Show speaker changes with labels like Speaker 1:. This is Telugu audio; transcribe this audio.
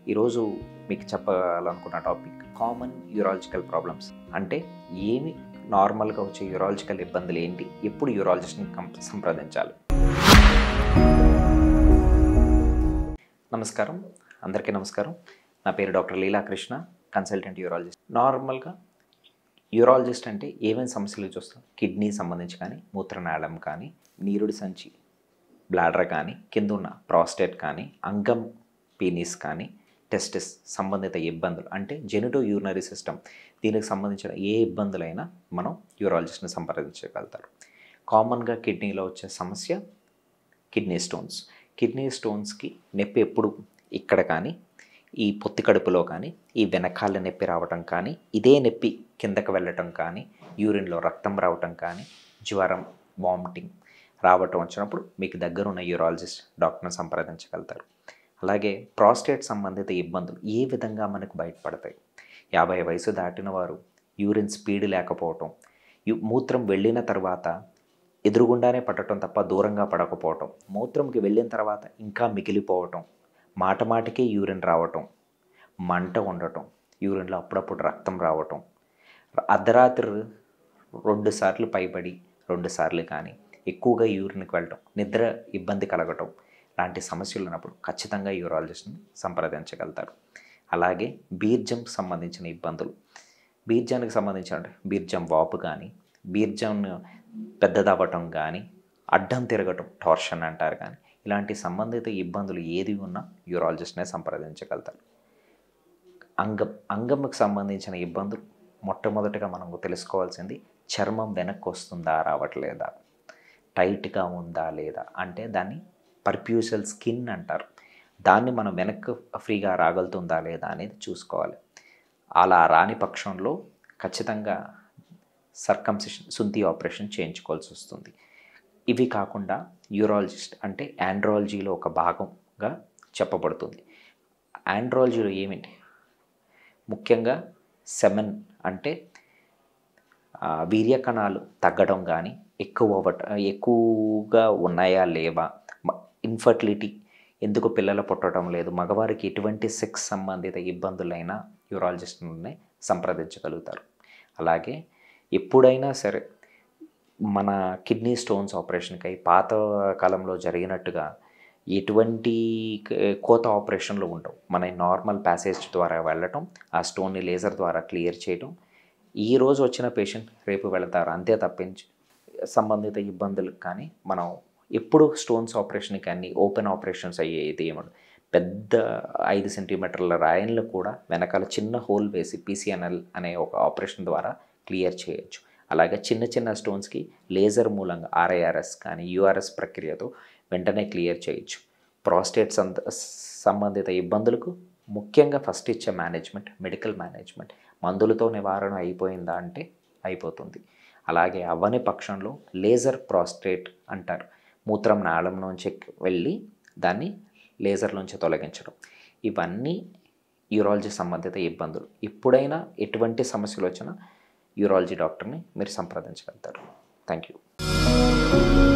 Speaker 1: ఈరోజు మీకు చెప్పాలనుకున్న టాపిక్ కామన్ యూరాలజికల్ ప్రాబ్లమ్స్ అంటే ఏమి నార్మల్గా వచ్చే యూరాలజికల్ ఇబ్బందులు ఏంటి ఎప్పుడు యూరాలజిస్ట్ని సంప్రదించాలి నమస్కారం అందరికీ నమస్కారం నా పేరు డాక్టర్ లీలాకృష్ణ కన్సల్టెంట్ యూరాలజిస్ట్ నార్మల్గా యూరాలజిస్ట్ అంటే ఏమేమి సమస్యలు చూస్తాం కిడ్నీ సంబంధించి కానీ మూత్రనాళం కానీ నీరుడి సంచి బ్లాడర్ కానీ కింద ఉన్న ప్రాస్టేట్ కానీ అంగం పీనిస్ కానీ టెస్టిస్ సంబంధిత ఇబ్బందులు అంటే జెనిటో యూరినరీ సిస్టమ్ దీనికి సంబంధించిన ఏ ఇబ్బందులైనా మనం యూరాలజిస్ట్ని సంప్రదించగలుగుతారు కామన్గా కిడ్నీలో వచ్చే సమస్య కిడ్నీ స్టోన్స్ కిడ్నీ స్టోన్స్కి నొప్పి ఎప్పుడు ఇక్కడ కానీ ఈ పొత్తి కడుపులో కానీ ఈ వెనకాల నొప్పి రావటం కానీ ఇదే నొప్పి కిందకు వెళ్ళటం కానీ యూరిన్లో రక్తం రావటం కానీ జ్వరం వామిటింగ్ రావటం వచ్చినప్పుడు మీకు దగ్గర ఉన్న యూరాలజిస్ట్ డాక్టర్ని సంప్రదించగలుగుతారు అలాగే ప్రాస్టేట్ సంబంధిత ఇబ్బందులు ఏ విధంగా మనకు బయటపడతాయి యాభై వయసు దాటిన వారు యూరిన్ స్పీడ్ లేకపోవటం యు- మూత్రం వెళ్ళిన తర్వాత ఎదురుగుండానే పడటం తప్ప దూరంగా పడకపోవటం మూత్రంకి వెళ్ళిన తర్వాత ఇంకా మిగిలిపోవటం మాట మాటకే యూరిన్ రావటం మంట ఉండటం యూరిన్లో అప్పుడప్పుడు రక్తం రావటం అర్ధరాత్రి రెండు సార్లు పైబడి రెండు సార్లు కానీ ఎక్కువగా యూరిన్కి వెళ్ళటం నిద్ర ఇబ్బంది కలగటం లాంటి సమస్యలు ఉన్నప్పుడు ఖచ్చితంగా యూరాలజిస్ట్ని సంప్రదించగలుగుతారు అలాగే బీర్జంకి సంబంధించిన ఇబ్బందులు బీర్జానికి సంబంధించిన అంటే బీర్జం వాపు కానీ బీర్జం పెద్దదవ్వటం కానీ అడ్డం తిరగటం టార్షన్ అంటారు కానీ ఇలాంటి సంబంధిత ఇబ్బందులు ఏది ఉన్నా యూరాలజిస్ట్నే సంప్రదించగలుగుతారు అంగం అంగంకి సంబంధించిన ఇబ్బందులు మొట్టమొదటిగా మనం తెలుసుకోవాల్సింది చర్మం వెనక్కి వస్తుందా రావట్లేదా టైట్గా ఉందా లేదా అంటే దాన్ని పర్ప్యూసల్ స్కిన్ అంటారు దాన్ని మనం వెనక్కి ఫ్రీగా రాగలుగుతుందా లేదా అనేది చూసుకోవాలి అలా రాని పక్షంలో ఖచ్చితంగా సర్కంసిషన్ సుంతి ఆపరేషన్ చేయించుకోవాల్సి వస్తుంది ఇవి కాకుండా యూరాలజిస్ట్ అంటే ఆండ్రాలజీలో ఒక భాగంగా చెప్పబడుతుంది ఆండ్రాలజీలో ఏమిటి ముఖ్యంగా సెమెన్ అంటే ఆ, వీర్య కణాలు తగ్గడం కానీ ఎక్కువ అవ్వట ఎక్కువగా ఉన్నాయా లేవా ఇన్ఫర్టిలిటీ ఎందుకు పిల్లలు పుట్టడం లేదు మగవారికి ఎటువంటి సెక్స్ సంబంధిత ఇబ్బందులైనా యూరాలజిస్ట్ని సంప్రదించగలుగుతారు అలాగే ఎప్పుడైనా సరే మన కిడ్నీ స్టోన్స్ ఆపరేషన్కై పాత కాలంలో జరిగినట్టుగా ఎటువంటి క- కోత ఆపరేషన్లు ఉండవు మన నార్మల్ ప్యాసేజ్ ద్వారా వెళ్ళటం ఆ స్టోన్ని లేజర్ ద్వారా క్లియర్ చేయటం ఈ రోజు వచ్చిన పేషెంట్ రేపు వెళతారు అంతే తప్పించి సంబంధిత ఇబ్బందులకు కానీ మనం ఎప్పుడు స్టోన్స్ ఆపరేషన్కి అన్ని ఓపెన్ ఆపరేషన్స్ అయ్యేది ఏమడు పెద్ద ఐదు సెంటీమీటర్ల రాయన్లు కూడా వెనకాల చిన్న హోల్ వేసి పీసీఎన్ఎల్ అనే ఒక ఆపరేషన్ ద్వారా క్లియర్ చేయొచ్చు అలాగే చిన్న చిన్న స్టోన్స్కి లేజర్ మూలంగా ఆర్ఐఆర్ఎస్ కానీ యూఆర్ఎస్ ప్రక్రియతో వెంటనే క్లియర్ చేయొచ్చు ప్రాస్టేట్ సంత సంబంధిత ఇబ్బందులకు ముఖ్యంగా ఫస్ట్ ఇచ్చే మేనేజ్మెంట్ మెడికల్ మేనేజ్మెంట్ మందులతో నివారణ అయిపోయిందా అంటే అయిపోతుంది అలాగే అవ్వని పక్షంలో లేజర్ ప్రాస్టేట్ అంటారు మూత్రం నాళం నుంచి వెళ్ళి దాన్ని లేజర్ నుంచి తొలగించడం ఇవన్నీ యూరాలజీ సంబంధిత ఇబ్బందులు ఎప్పుడైనా ఎటువంటి సమస్యలు వచ్చినా యూరాలజీ డాక్టర్ని మీరు సంప్రదించగలుగుతారు థ్యాంక్ యూ